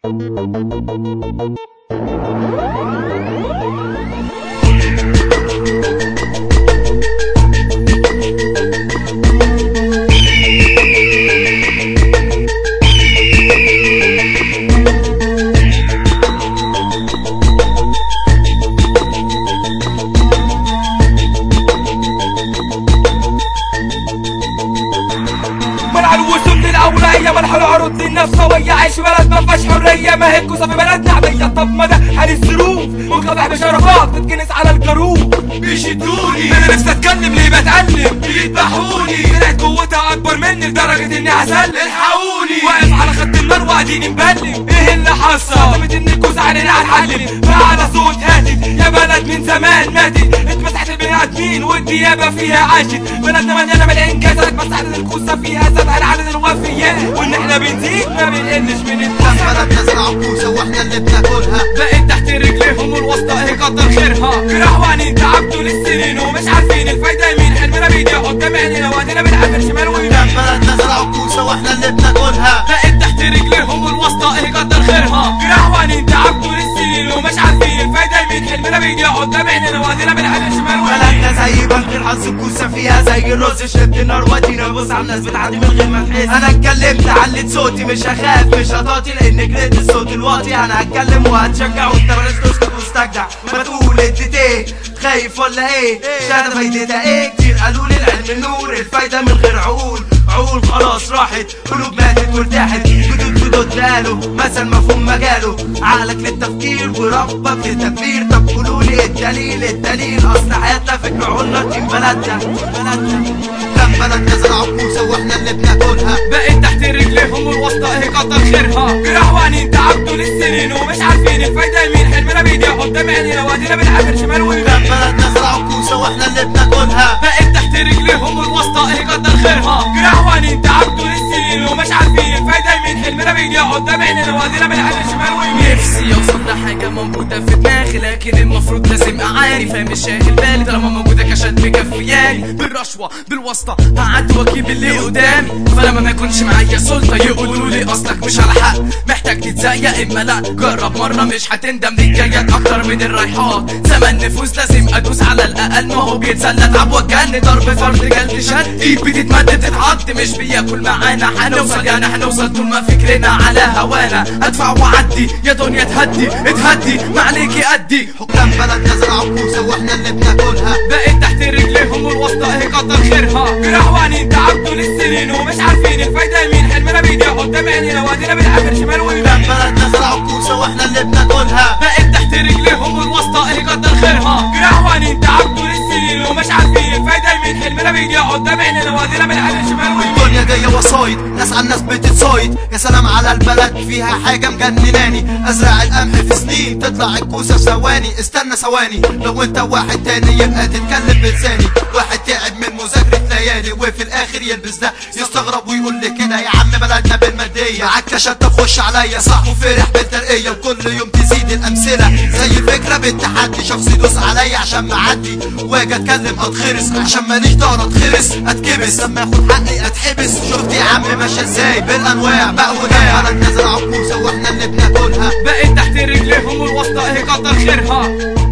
منع الوسوم للأولية منح العروض للنفسوية عيش بلد ما فيهاش حرية ما هي الكوسة في بلدنا عادية طب ما ده حال الظروف منقطع بشرفات تتكنس على الجروب بيشدوني انا نفسي اتكلم ليه بتألم بيذبحوني طلعت قوتها اكبر مني لدرجة اني هسلم الحقوني واقف على خط النار وقاعدين مبلم ايه اللي حصل اعتمد ان الكوسة علينا هنحلم فعلى صوت هاتف يا بلد من زمان ماتت اتمسحت البني ادمين والديابة فيها عاشت بلدنا مليانة بالانجازات بس عدد الكوسة فيها زاد عن عدد الوفيات وان احنا بنزيد ما بنقلش من الكوسة بلد نزرع كوسة واحنا اللي بناكلها بقيت تحت رجليهم والوسطى ايه كتر خيرها جراحوانين تعبتوا للسنين ومش عارفين الفايدة يمين حلمنا بيضيع قدام عينينا وادينا بنعافر شمال ويمين بلد نزرع كوسة واحنا اللي بناكلها بقيت تحت رجليهم والوسطى ايه كتر خيرها جراحوانين تعبتوا للسنين ومش عارفين الفايدة يمين حلمنا بيضيع قدام عينينا وادينا بنعافر شمال ويمين بلدنا زي بنك الحظ الكوسة فيها زي الرز شربت النار ودينا بص على الناس بتعدي من غير ما تحس انا اتكلمت علت صوتي مش هخاف مش هطاطي لان كرهت الصوت الواطي انا هتكلم وهتشجع وانت بلاش تسكت واستجدع ما تقول اديت ايه خايف ولا ايه شهادة فايدتها ايه كتير قالوا لي العلم نور الفايدة من غير عقول عقول خلاص راحت قلوب ماتت وارتاحت جدود جدود قالوا مثل مفهوم مجاله عقلك للتفكير وربك للتدبير طب قولوا لي الدليل الدليل اصل حياتنا فكر عقولنا تيم بلدنا بلدنا كم بلد نزرع كوسة واحنا اللي بناكلها بقيت تحت رجليهم والوسطى ايه كتر خيرها جراحوانين تعبتوا للسنين ومش عارفين الفايدة يمين حلمنا بيضيع قدام عينينا وادينا بنعافر شمال ويمين كم بلد نزرع كوسة واحنا اللي بناكلها بقيت تحت رجليهم والوسطى ايه كتر خيرها جراحوانين تعبتوا للسنين ومش عارفين الفايدة يمين حلمنا بيضيع قدام عينينا وادينا بنعافر شمال ويمين نفسي اوصل لحاجة موجودة في دماغي لكن المفروض لازم اعاني فاهم مش شاغل بالي طالما موجودة كشات مكفياني بالرشوة بالواسطة هعدي واجيب اللي قدامي فلما ما يكونش معايا سلطة يقولوا لي اصلك مش على حق محتاج تتزايق اما لا جرب مرة مش هتندم دي جايات اكتر من الرايحات زمن نفوس لازم ادوس على الاقل ما هو بيتسلى اتعب واتجن ضرب فرد جلد شد ايد بتتمد تتحط مش بياكل معانا هنوصل يعني هنوصل طول ما فكرنا على هوانا ادفع واعدي يا دنيا تهدي اتهدي ما عليكي ادي حكام بلد نزرع كوسة واحنا اللي بناكلها بقيت تحت رجليهم والوسطى ايه كتر خيرها جراحوانين تعبتوا للسنين ومش عارفين الفايدة يمين حلمنا بيضيع قدام عينينا وادينا بنعافر شمال كم ويمين بلد نزرع كوسة واحنا اللي بناكلها بقيت تحت رجليهم والوسطى ايه كتر خيرها جراحوانين تعبتوا للسنين ومش عارفين الفايدة يمين حلمنا بيضيع قدام عينينا وادينا بنعافر شمال ويمين الدنيا دي وسايط ناس على الناس بتتصايد يا سلام على البلد فيها حاجة مجنناني ازرع القمح في سنين تطلع الكوسة في ثواني استنى ثواني لو انت واحد تاني يبقى تتكلم بلساني واحد تعب من مذاكرة ليالي وفي الاخر يلبس ده يستغرب ويقول لي كده يا عم بلدنا بالمادية معاك كشات تخش عليا صح وفرح بالترقية وكل يوم تزيد الامثلة زي الفكرة بالتحدي شخص يدوس عليا عشان معدي واجي اتكلم اتخرس عشان ماليش دار اتخرس اتكبس لما اخد حقي اتحبس شفت يا عم ماشية ازاي بالانواع بقى وناع بلد نزرع كوسة واحنا اللي بناكلها بقيت تحت رجليهم والوسطى ايه كتر خيرها